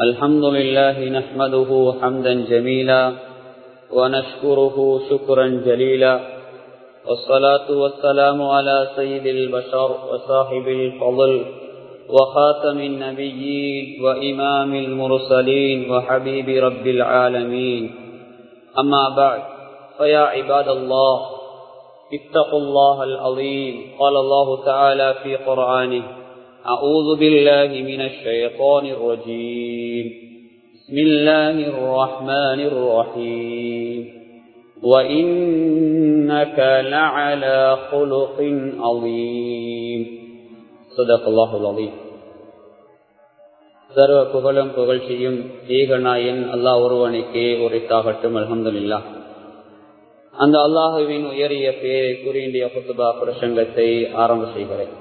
الحمد لله نحمده حمدا جميلا ونشكره شكرا جليلا والصلاة والسلام على سيد البشر وصاحب الفضل وخاتم النبيين وإمام المرسلين وحبيب رب العالمين أما بعد فيا عباد الله اتقوا الله العظيم قال الله تعالى في قرآنه أعوذ بالله من الشيطان الرجيم بسم الله الرحمن الرحيم وإنك لعلى خلق عظيم صدق الله العظيم சர்வ புகழும் புகழ்ச்சியும் ஏகநாயன் அல்லாஹ் ஒருவனுக்கே உரைத்தாகட்டும் அலமதுல்லா அந்த அல்லாஹுவின் உயரிய பேரை கூறிய புத்துபா பிரசங்கத்தை ஆரம்ப செய்கிறேன்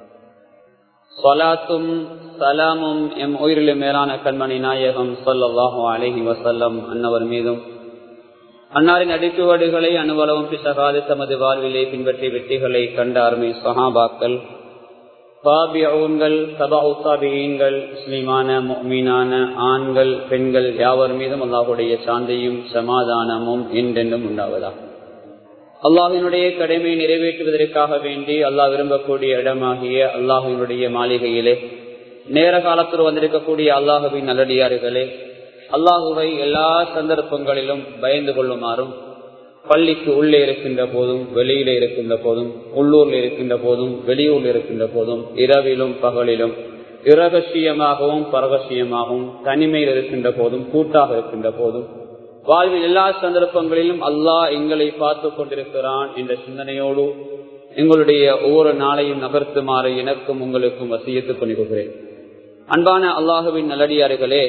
சொலாத்தும் சலாமும் எம் உயிரிலும் மேலான கண்மணி நாயகம் சொல்லல்லாஹு அலஹி வசல்லம் அன்னவர் மீதும் அன்னாரின் அடிச்சுவடுகளை அனுபவம் பிசகாது தமது வாழ்விலே பின்பற்றி வெற்றிகளை கண்ட அருமை சஹாபாக்கள் பாபியவுன்கள் சபா உத்தாபியங்கள் முஸ்லிமான மீனான ஆண்கள் பெண்கள் யாவர் மீதும் அல்லாஹுடைய சாந்தியும் சமாதானமும் என்றென்றும் உண்டாவதாகும் அல்லாஹினுடைய கடமையை நிறைவேற்றுவதற்காக வேண்டி அல்லாஹ் விரும்பக்கூடிய இடமாகிய அல்லாஹினுடைய மாளிகையிலே நேர காலத்தில் வந்திருக்கக்கூடிய அல்லாஹுவின் நல்லடியார்களே அல்லாஹுவை எல்லா சந்தர்ப்பங்களிலும் பயந்து கொள்ளுமாறும் பள்ளிக்கு உள்ளே இருக்கின்ற போதும் வெளியில இருக்கின்ற போதும் உள்ளூர்ல இருக்கின்ற போதும் வெளியூர்ல இருக்கின்ற போதும் இரவிலும் பகலிலும் இரகசியமாகவும் பரகசியமாகவும் தனிமையில் இருக்கின்ற போதும் கூட்டாக இருக்கின்ற போதும் வாழ்வில் எல்லா சந்தர்ப்பங்களிலும் அல்லாஹ் எங்களை பார்த்து கொண்டிருக்கிறான் என்ற சிந்தனையோடு எங்களுடைய ஒவ்வொரு நாளையும் நகர்த்துமாறு எனக்கும் உங்களுக்கும் வசியத்துக் கொண்டிருக்கிறேன் அன்பான அல்லாஹுவின் நல்லடியார்களே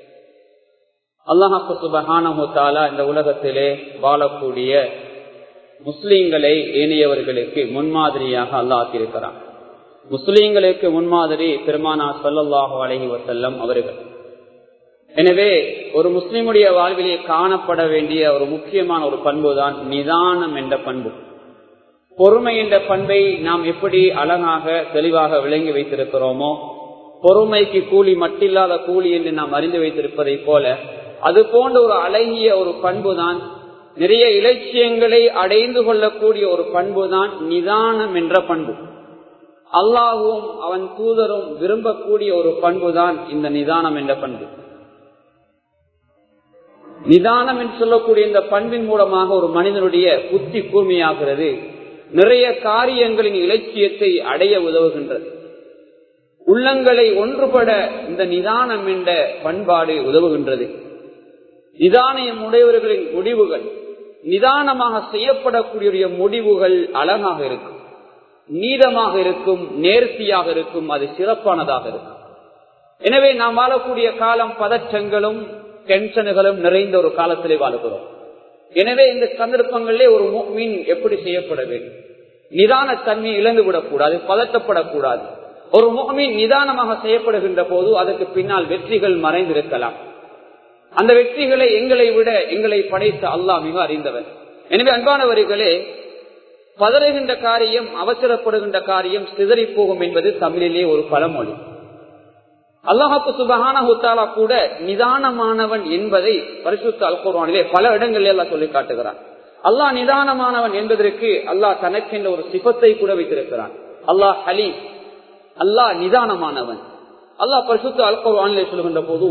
அல்லாஹாக்கு சுபஹானஹாலா இந்த உலகத்திலே வாழக்கூடிய முஸ்லீம்களை ஏனையவர்களுக்கு முன்மாதிரியாக அல்லாஹிருக்கிறான் முஸ்லீம்களுக்கு முன்மாதிரி பெருமானா சல்லாஹு அலஹி வசல்லம் அவர்கள் எனவே ஒரு முஸ்லிமுடைய வாழ்விலே காணப்பட வேண்டிய ஒரு முக்கியமான ஒரு பண்பு தான் நிதானம் என்ற பண்பு பொறுமை என்ற பண்பை நாம் எப்படி அழகாக தெளிவாக விளங்கி வைத்திருக்கிறோமோ பொறுமைக்கு கூலி மட்டில்லாத கூலி என்று நாம் அறிந்து வைத்திருப்பதை போல அது போன்ற ஒரு அழகிய ஒரு பண்பு தான் நிறைய இலட்சியங்களை அடைந்து கொள்ளக்கூடிய ஒரு பண்பு தான் நிதானம் என்ற பண்பு அல்லாஹும் அவன் தூதரும் விரும்பக்கூடிய ஒரு பண்பு தான் இந்த நிதானம் என்ற பண்பு நிதானம் என்று சொல்லக்கூடிய இந்த பண்பின் மூலமாக ஒரு மனிதனுடைய புத்தி கூர்மையாகிறது நிறைய காரியங்களின் இலட்சியத்தை அடைய உதவுகின்றது உள்ளங்களை ஒன்றுபட இந்த நிதானம் என்ற பண்பாடு உதவுகின்றது நிதானியம் உடையவர்களின் முடிவுகள் நிதானமாக செய்யப்படக்கூடிய முடிவுகள் அழகாக இருக்கும் நீதமாக இருக்கும் நேர்த்தியாக இருக்கும் அது சிறப்பானதாக இருக்கும் எனவே நாம் வாழக்கூடிய காலம் பதற்றங்களும் டென்ஷனுகளும் நிறைந்த ஒரு காலத்திலே வாழுகிறோம் எனவே இந்த சந்தர்ப்பங்களிலே ஒரு மீன் எப்படி செய்யப்பட வேண்டும் நிதான தன்மையை இழந்து விடக்கூடாது பதட்டப்படக்கூடாது ஒரு மீன் நிதானமாக செய்யப்படுகின்ற போது அதற்கு பின்னால் வெற்றிகள் மறைந்திருக்கலாம் அந்த வெற்றிகளை எங்களை விட எங்களை படைத்த அல்லாஹ் மிக அறிந்தவர் எனவே அன்பானவர்களே பதறுகின்ற காரியம் அவசரப்படுகின்ற காரியம் சிதறி போகும் என்பது தமிழிலே ஒரு பழமொழி அல்லாஹாக்கு சுபகான ஹுத்தாலா கூட நிதானமானவன் என்பதை பரிசுத்த அல்குர்வானிலே பல இடங்களில் எல்லாம் சொல்லி காட்டுகிறான் அல்லாஹ் நிதானமானவன் என்பதற்கு அல்லாஹ் தனக்கென்ற ஒரு சிபத்தை கூட வைத்திருக்கிறான் அல்லாஹ் ஹலி அல்லாஹ் நிதானமானவன் அல்லாஹ் பரிசுத்த அல்குர்வானிலே சொல்லுகின்ற போது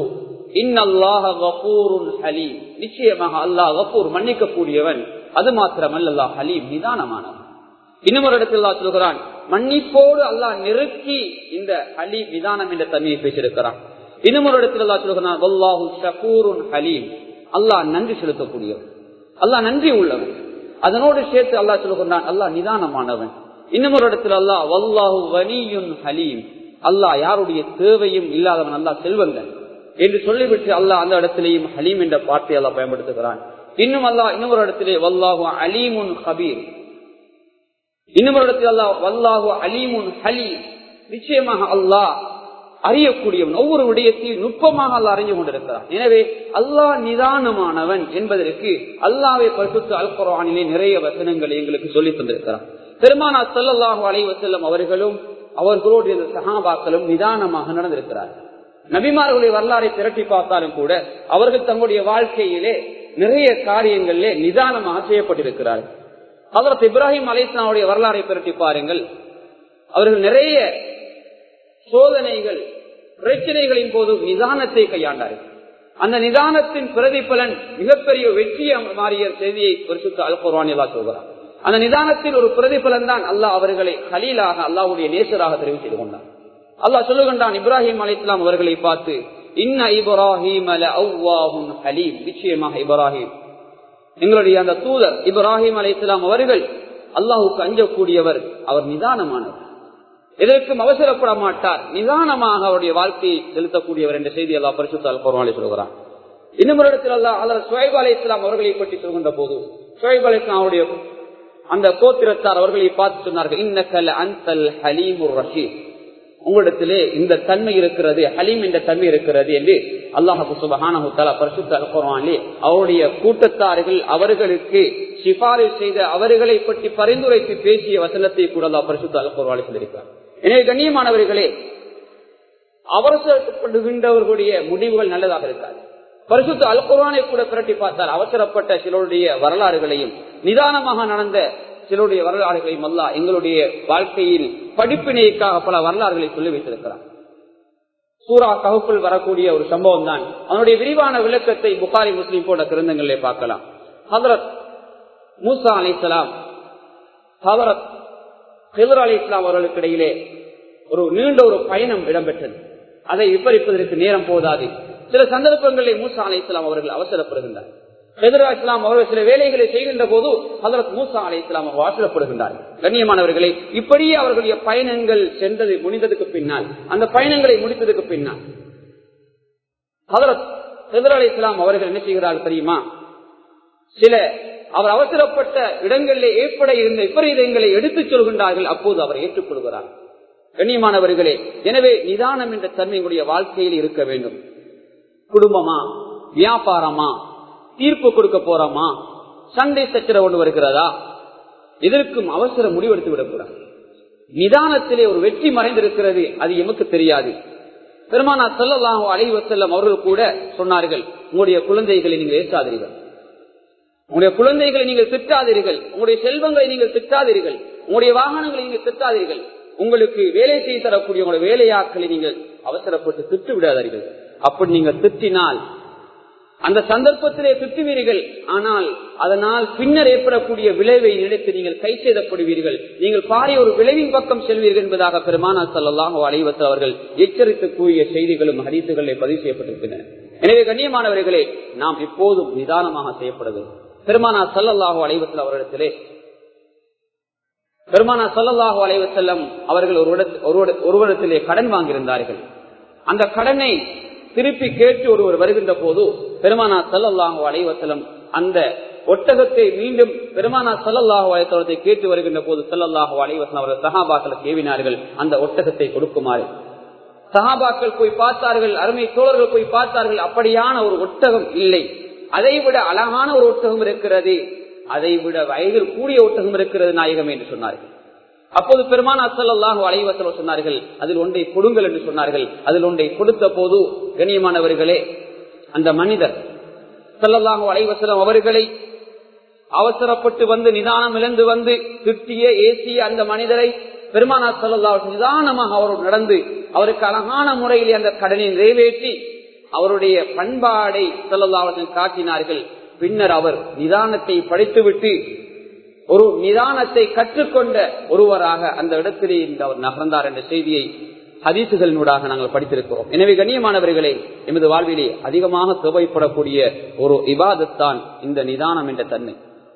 ஹலீம் நிச்சயமாக அல்லாஹ் கபூர் மன்னிக்க கூடியவன் அது மாத்திரமல்ல அல்லாஹ் ஹலீம் நிதானமானவன் இன்னும் ஒரு இடத்தில் அல்லா சொல்கிறான் மன்னிப்போடு அல்லாஹ் நெருக்கி இந்த அலி விதானம் என்ற தன்மையை பேசியிருக்கிறான் இன்னும் ஒரு இடத்தில் அல்லா சொல்கிறான் வல்லாஹு ஷகூருன் ஹலீம் அல்லாஹ் நன்றி செலுத்தக்கூடியவன் அல்லாஹ் நன்றி உள்ளவன் அதனோடு சேர்த்து அல்லாஹ் சொல்கிறான் அல்லாஹ் நிதானமானவன் இன்னும் ஒரு இடத்தில் அல்லாஹ் வல்லாஹு வனியுன் ஹலீம் அல்லாஹ் யாருடைய தேவையும் இல்லாதவன் அல்லாஹ் செல்வந்தன் என்று சொல்லிவிட்டு அல்லாஹ் அந்த இடத்திலேயும் ஹலீம் என்ற வார்த்தையை அல்லாஹ் பயன்படுத்துகிறான் இன்னும் அல்லாஹ் இன்னும் ஒரு இடத்திலே வல்லாஹு அலீமுன் ஹபீர் இன்னும் ஒரு இடத்தில் அல்லாஹ் வல்லாஹு அலீமுன் ஹலி நிச்சயமாக அல்லாஹ் அறியக்கூடியவன் ஒவ்வொரு விடயத்தையும் நுட்பமாக அல்லாஹ் அறிஞ்சு கொண்டிருக்கிறான் எனவே அல்லாஹ் நிதானமானவன் என்பதற்கு அல்லாவை பரிசுத்து அல் குரானிலே நிறைய வசனங்களை எங்களுக்கு சொல்லி தந்திருக்கிறான் பெருமானா சல்லல்லாஹு அலைஹி வஸல்லம் அவர்களும் அவர்களோடு இருந்த சஹாபாக்களும் நிதானமாக நடந்திருக்கிறார்கள் நபிமார்களுடைய வரலாறை திரட்டி பார்த்தாலும் கூட அவர்கள் தங்களுடைய வாழ்க்கையிலே நிறைய காரியங்களிலே நிதானமாக செய்யப்பட்டிருக்கிறார்கள் அதற்கு இப்ராஹிம் அலிஸ்லாமுடைய வரலாறை திரட்டி பாருங்கள் அவர்கள் நிறைய சோதனைகள் பிரச்சனைகளின் போது நிதானத்தை கையாண்டார்கள் அந்த நிதானத்தின் பிரதிபலன் மிகப்பெரிய வெற்றியை மாறிய செய்தியை பரிசுத்த அல்குர்வானிலா சொல்கிறார் அந்த நிதானத்தில் ஒரு பிரதிபலன் தான் அல்லாஹ் அவர்களை ஹலீலாக அல்லாவுடைய நேசராக தெரிவு செய்து கொண்டார் அல்லாஹ் சொல்லுகின்றான் இப்ராஹிம் அலி இஸ்லாம் அவர்களை பார்த்து இன்ன இப்ராஹிம் ஹலீம் நிச்சயமாக இப்ராஹிம் எங்களுடைய அந்த தூதர் இப்ராஹிம் அலி இஸ்லாம் அவர்கள் அல்லாஹுக்கு அஞ்சக்கூடியவர் அவர் நிதானமானவர் எதற்கும் அவசரப்பட மாட்டார் நிதானமாக அவருடைய வாழ்க்கையை செலுத்தக்கூடியவர் என்ற செய்தி அல்லா பரிசுத்த அல்பர்வாலி சொல்கிறார் இன்னும் ஒரு இடத்தில் அல்லா அல்லது சுவைப் அலி இஸ்லாம் அவர்களை பற்றி சொல்கின்ற போது சுவைப் அலி இஸ்லாம் அவருடைய அந்த கோத்திரத்தார் அவர்களை பார்த்து சொன்னார்கள் இன்னக்கல் அந்தல் ஹலீமுர் ரஷீத் உங்களிடத்திலே இந்த தன்மை இருக்கிறது ஹலீம் என்ற தன்மை இருக்கிறது என்று அல்லாஹு சுபஹானா பரிசுத்த அல்குர்வானிலே அவருடைய கூட்டத்தார்கள் அவர்களுக்கு சிபாரிசு செய்த அவர்களை பற்றி பரிந்துரைத்து பேசிய வசனத்தை கூட அல்லா பரிசுத்த அல்குர்வானி சொல்லியிருக்கிறார் எனவே கண்ணியமானவர்களே அவசரப்படுகின்றவர்களுடைய முடிவுகள் நல்லதாக இருக்காது பரிசுத்த அல்குர்வானை கூட பிரட்டி பார்த்தால் அவசரப்பட்ட சிலருடைய வரலாறுகளையும் நிதானமாக நடந்த சிலருடைய வரலாறுகளையும் அல்லா எங்களுடைய வாழ்க்கையில் படிப்பினைக்காக பல வரலாறுகளை சொல்லி வைத்திருக்கிறார் சூரா கவுக்குள் வரக்கூடிய ஒரு சம்பவம் தான் அதனுடைய விரிவான விளக்கத்தை புகாரி முஸ்லீம் போன்ற கிரந்தங்களிலே பார்க்கலாம் ஹதரத் மூசா அலி இஸ்லாம் ஹதரத் ஹிதர் அலி இஸ்லாம் அவர்களுக்கு இடையிலே ஒரு நீண்ட ஒரு பயணம் இடம்பெற்றது அதை விபரிப்பதற்கு நேரம் போதாது சில சந்தர்ப்பங்களில் மூசா அலி இஸ்லாம் அவர்கள் அவசரப்படுகின்றார் ஹெதரா இஸ்லாம் அவர்கள் சில வேலைகளை செய்கின்ற போது ஹதரத் மூசா அலி இஸ்லாம் அவசரப்படுகின்றார் கண்ணியமானவர்களை இப்படியே அவர்களுடைய பயணங்கள் சென்றது முடிந்ததுக்கு பின்னால் அந்த பயணங்களை முடித்ததுக்கு பின்னால் ஹதரத் ஹெதர் அலி இஸ்லாம் அவர்கள் என்ன செய்கிறார்கள் தெரியுமா சில அவர் அவசரப்பட்ட இடங்களிலே ஏற்பட இருந்த விபரீதங்களை எடுத்துச் சொல்கின்றார்கள் அப்போது அவர் ஏற்றுக்கொள்கிறார் கண்ணியமானவர்களே எனவே நிதானம் என்ற தன்மையுடைய வாழ்க்கையில் இருக்க வேண்டும் குடும்பமா வியாபாரமா தீர்ப்பு கொடுக்க போறோமா சண்டை சச்சரவு ஒன்று வருகிறதா இதற்கும் அவசர முடிவெடுத்து விடக்கூடாது நிதானத்திலே ஒரு வெற்றி மறைந்திருக்கிறது அது எமக்கு தெரியாது பெருமானா சொல்லலாம் அலைவ செல்லம் அவர்கள் கூட சொன்னார்கள் உங்களுடைய குழந்தைகளை நீங்கள் ஏசாதீர்கள் உங்களுடைய குழந்தைகளை நீங்கள் திட்டாதீர்கள் உங்களுடைய செல்வங்களை நீங்கள் திட்டாதீர்கள் உங்களுடைய வாகனங்களை நீங்கள் திட்டாதீர்கள் உங்களுக்கு வேலை செய்து தரக்கூடிய உங்களுடைய வேலையாக்களை நீங்கள் அவசரப்பட்டு திட்டு விடாதீர்கள் அப்படி நீங்கள் திட்டினால் அந்த சந்தர்ப்பத்திலே திட்டுவீர்கள் ஆனால் அதனால் பின்னர் ஏற்படக்கூடிய விளைவை நினைத்து நீங்கள் கை செய்தப்படுவீர்கள் நீங்கள் பாரிய ஒரு விளைவின் பக்கம் செல்வீர்கள் என்பதாக பெருமானா சல்லாஹ் அலைவத்தில் அவர்கள் எச்சரித்து கூறிய செய்திகளும் ஹரிசுகளை பதிவு செய்யப்பட்டிருக்கின்றன எனவே கண்ணியமானவர்களே நாம் எப்போதும் நிதானமாக செய்யப்பட வேண்டும் பெருமானா சல்லல்லாஹு அலைவத்தில் அவரிடத்திலே பெருமானா சல்லல்லாஹு அலைவ செல்லம் அவர்கள் ஒருவரிடத்திலே கடன் வாங்கியிருந்தார்கள் அந்த கடனை திருப்பி கேட்டு ஒருவர் வருகின்ற போது பெருமானா சல்லல்லாஹு அலைவசலம் அந்த ஒட்டகத்தை மீண்டும் பெருமானா சல்லல்லாஹு அலைவசலத்தை கேட்டு வருகின்ற போது சல்லல்லாஹு அலைவசலம் அவர்கள் சஹாபாக்களுக்கு ஏவினார்கள் அந்த ஒட்டகத்தை கொடுக்குமாறு சஹாபாக்கள் போய் பார்த்தார்கள் அருமை தோழர்கள் போய் பார்த்தார்கள் அப்படியான ஒரு ஒட்டகம் இல்லை அதை விட அழகான ஒரு ஒட்டகம் இருக்கிறது அதை விட வயதில் கூடிய ஒட்டகம் இருக்கிறது நாயகம் என்று சொன்னார்கள் அப்போது பெருமான் அசல்லாஹு அலைவசலம் சொன்னார்கள் அதில் ஒன்றை கொடுங்கள் என்று சொன்னார்கள் அதில் ஒன்றை கொடுத்த போது கண்ணியமானவர்களே அந்த மனிதர் சல்லல்லாஹு அலைவசலம் அவர்களை அவசரப்பட்டு வந்து நிதானம் இழந்து வந்து திட்டிய ஏசிய அந்த மனிதரை பெருமானா சல்லா நிதானமாக அவரோடு நடந்து அவருக்கு அழகான முறையில் அந்த கடனை நிறைவேற்றி அவருடைய பண்பாடை சொல்லல்லாவர்கள் காட்டினார்கள் பின்னர் அவர் நிதானத்தை படித்துவிட்டு ஒரு நிதானத்தை கற்றுக்கொண்ட ஒருவராக அந்த இடத்திலே இன்று அவர் நகர்ந்தார் என்ற செய்தியை ஹதீசுகளினூடாக நாங்கள் படித்திருக்கிறோம் எனவே கண்ணியமானவர்களே எமது வாழ்விலே அதிகமாக தேவைப்படக்கூடிய ஒரு இபாதத்தான் இந்த நிதானம் என்ற தன்மை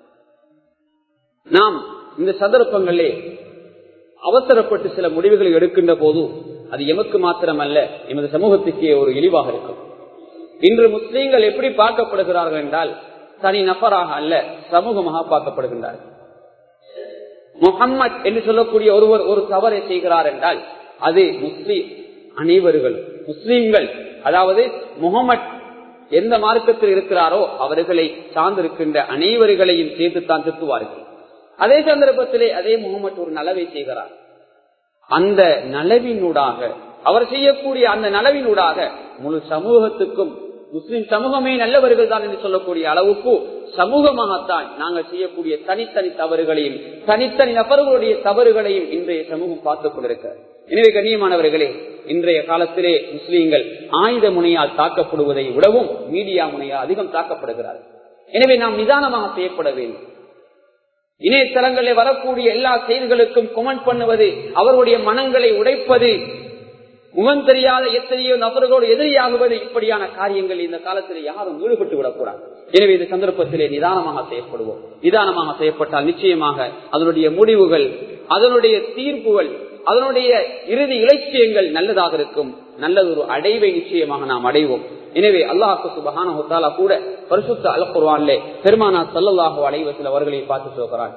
நாம் இந்த சந்தர்ப்பங்களிலே அவசரப்பட்டு சில முடிவுகளை எடுக்கின்ற போது அது எமக்கு மாத்திரமல்ல எமது சமூகத்துக்கே ஒரு இழிவாக இருக்கும் இன்று முஸ்லீம்கள் எப்படி பார்க்கப்படுகிறார்கள் என்றால் தனி நபராக அல்ல சமூகமாக பார்க்கப்படுகின்றார்கள் முகம்மத் என்று சொல்லக்கூடிய ஒருவர் ஒரு தவறை செய்கிறார் என்றால் அது முஸ்லீம் அனைவர்கள் முஸ்லீம்கள் அதாவது முகமட் எந்த மார்க்கத்தில் இருக்கிறாரோ அவர்களை சார்ந்திருக்கின்ற அனைவர்களையும் சேர்த்துத்தான் திருத்துவார்கள் அதே சந்தர்ப்பத்திலே அதே முகமட் ஒரு நலவை செய்கிறார் அந்த நலவினூடாக அவர் செய்யக்கூடிய அந்த நலவினூடாக முழு சமூகத்துக்கும் முஸ்லிம் சமூகமே நல்லவர்கள் தான் என்று சொல்லக்கூடிய அளவுக்கு சமூகமாகத்தான் நாங்கள் செய்யக்கூடிய தனித்தனி தவறுகளையும் தனித்தனி நபர்களுடைய தவறுகளையும் இன்றைய சமூகம் பார்த்துக் கொண்டிருக்கிறது எனவே கண்ணியமானவர்களே இன்றைய காலத்திலே முஸ்லீம்கள் ஆயுத முனையால் தாக்கப்படுவதை விடவும் மீடியா முனையால் அதிகம் தாக்கப்படுகிறார்கள் எனவே நாம் நிதானமாக செய்யப்பட வேண்டும் இணையதளங்களில் வரக்கூடிய எல்லா செய்திகளுக்கும் கொமெண்ட் பண்ணுவது அவருடைய மனங்களை உடைப்பது முகம் தெரியாத எத்தனையோ நபர்களோடு எதிரியாகுவது இப்படியான காரியங்கள் இந்த காலத்தில் யாரும் ஈடுபட்டு விடக்கூடாது எனவே இந்த சந்தர்ப்பத்திலே நிதானமாக செய்யப்படுவோம் நிதானமாக செய்யப்பட்டால் நிச்சயமாக அதனுடைய முடிவுகள் அதனுடைய தீர்ப்புகள் அதனுடைய இறுதி இலட்சியங்கள் நல்லதாக இருக்கும் நல்லது ஒரு அடைவை நிச்சயமாக நாம் அடைவோம் எனவே அல்லாஹு சுபஹான கூட பரிசுத்த அல் குர்வான்லே பெருமானா சல்லல்லாஹு அலைவசில் அவர்களை பார்த்து சொல்கிறான்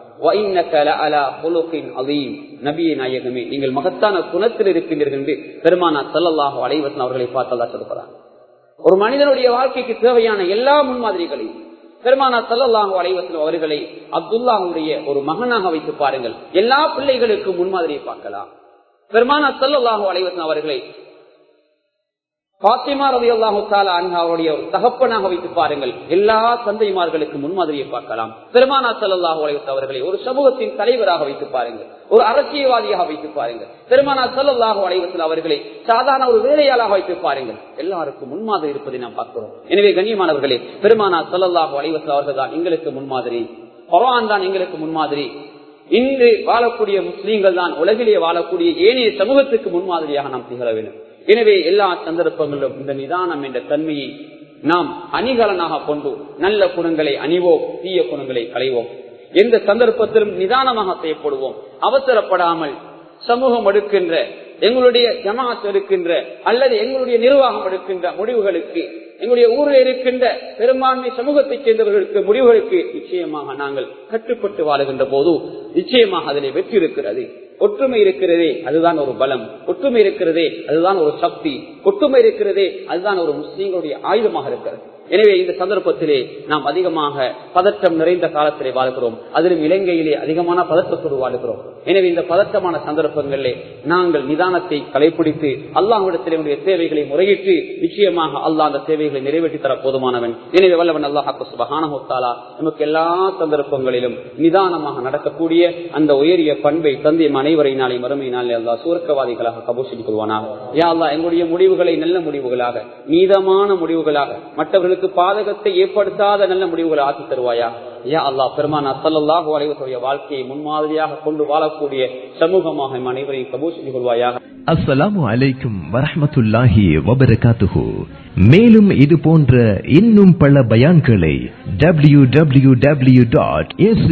நபியை நாயகமே நீங்கள் மகத்தான குணத்தில் இருக்கின்றீர்கள் என்று பெருமானா சல்லல்லாஹு அலைவசன் அவர்களை பார்த்து அல்லா சொல்கிறான் ஒரு மனிதனுடைய வாழ்க்கைக்கு தேவையான எல்லா முன்மாதிரிகளையும் பெருமானா சல்லாஹு அலைவசன் அவர்களை அப்துல்லாவுடைய ஒரு மகனாக வைத்து பாருங்கள் எல்லா பிள்ளைகளுக்கும் முன்மாதிரியை பார்க்கலாம் பெருமானா சல்லாஹு அலைவசன் அவர்களை பாத்திமா ரவி அல்லாஹு அவருடைய ஒரு தகப்பனாக வைத்து பாருங்கள் எல்லா தந்தைமார்களுக்கு முன்மாதிரியை பார்க்கலாம் பெருமானா சல்லாஹூ அலைவத் அவர்களை ஒரு சமூகத்தின் தலைவராக வைத்து பாருங்கள் ஒரு அரசியல்வாதியாக வைத்து பாருங்கள் பெருமானா சல்லாஹூ அலைவத்தில் அவர்களை சாதாரண ஒரு வேலையாளாக வைத்து பாருங்கள் எல்லாருக்கும் முன்மாதிரி இருப்பதை நாம் பார்க்கிறோம் எனவே கண்ணியமானவர்களே பெருமானா சல்லாஹூ அலைவத்தில் அவர்கள் தான் எங்களுக்கு முன்மாதிரி குரான் தான் எங்களுக்கு முன்மாதிரி இன்று வாழக்கூடிய முஸ்லீம்கள் தான் உலகிலே வாழக்கூடிய ஏனைய சமூகத்துக்கு முன்மாதிரியாக நாம் திகழ வேண்டும் எனவே எல்லா சந்தர்ப்பங்களிலும் இந்த நிதானம் என்ற தன்மையை நாம் அணிகலனாக கொண்டு நல்ல குணங்களை அணிவோம் தீய குணங்களை களைவோம் எந்த சந்தர்ப்பத்திலும் நிதானமாக செய்யப்படுவோம் அவசரப்படாமல் சமூகம் எடுக்கின்ற எங்களுடைய ஜமாத் எடுக்கின்ற அல்லது எங்களுடைய நிர்வாகம் எடுக்கின்ற முடிவுகளுக்கு எங்களுடைய ஊரில் இருக்கின்ற பெரும்பான்மை சமூகத்தைச் சேர்ந்தவர்களுக்கு முடிவுகளுக்கு நிச்சயமாக நாங்கள் கட்டுப்பட்டு வாழுகின்ற போது நிச்சயமாக அதிலே வெற்றி இருக்கிறது ஒற்றுமை இருக்கிறதே அதுதான் ஒரு பலம் ஒற்றுமை இருக்கிறதே அதுதான் ஒரு சக்தி ஒற்றுமை இருக்கிறதே அதுதான் ஒரு முஸ்லீம்களுடைய ஆயுதமாக இருக்கிறது எனவே இந்த சந்தர்ப்பத்திலே நாம் அதிகமாக பதற்றம் நிறைந்த காலத்திலே வாழ்கிறோம் அதிலும் இலங்கையிலே அதிகமான பதற்றத்தோடு வாழ்கிறோம் எனவே இந்த பதற்றமான சந்தர்ப்பங்களிலே நாங்கள் நிதானத்தை கலைப்பிடித்து அல்லாஹ்விடத்திலே தேவைகளை முறையிட்டு நிச்சயமாக அல்லாஹ் அந்த தேவைகளை நிறைவேற்றி தர போதுமானவன் எனவே வல்லவன் அல்லாஹாக்கு சுபகானஹாலா நமக்கு எல்லா சந்தர்ப்பங்களிலும் நிதானமாக நடக்கக்கூடிய அந்த உயரிய பண்பை தந்தையும் அனைவரை நாளை மறுமை நாளை அல்லா சூரக்கவாதிகளாக கபூஷன் கொள்வானாக யா அல்லா எங்களுடைய முடிவுகளை நல்ல முடிவுகளாக நீதமான முடிவுகளாக மற்றவர்களுக்கு பாதகத்தை ஏற்படுத்தாத நல்ல முடிவுகளை ஆக்கி தருவாயா யா அல்லா பெருமானா சல்லாஹூ அலைவருடைய வாழ்க்கையை முன்மாதிரியாக கொண்டு வாழக்கூடிய சமூகமாக அனைவரையும் கபூஷன் கொள்வாயாக அஸ்ஸலாமு அலைக்கும் வரஹமத்துல்லாஹி வபரகாத்துஹு மேலும் இது போன்ற இன்னும் பல பயான்களை W W W dot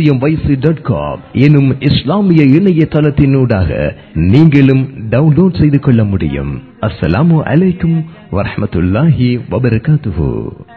dot com எனும் இஸ்லாமிய இணையதளத்தினூடாக நீங்களும் டவுன்லோட் செய்து கொள்ள முடியும் அஸ்ஸலாமு அலைக்கும் வரஹமத்துல்லாஹி வபரகாத்துஹு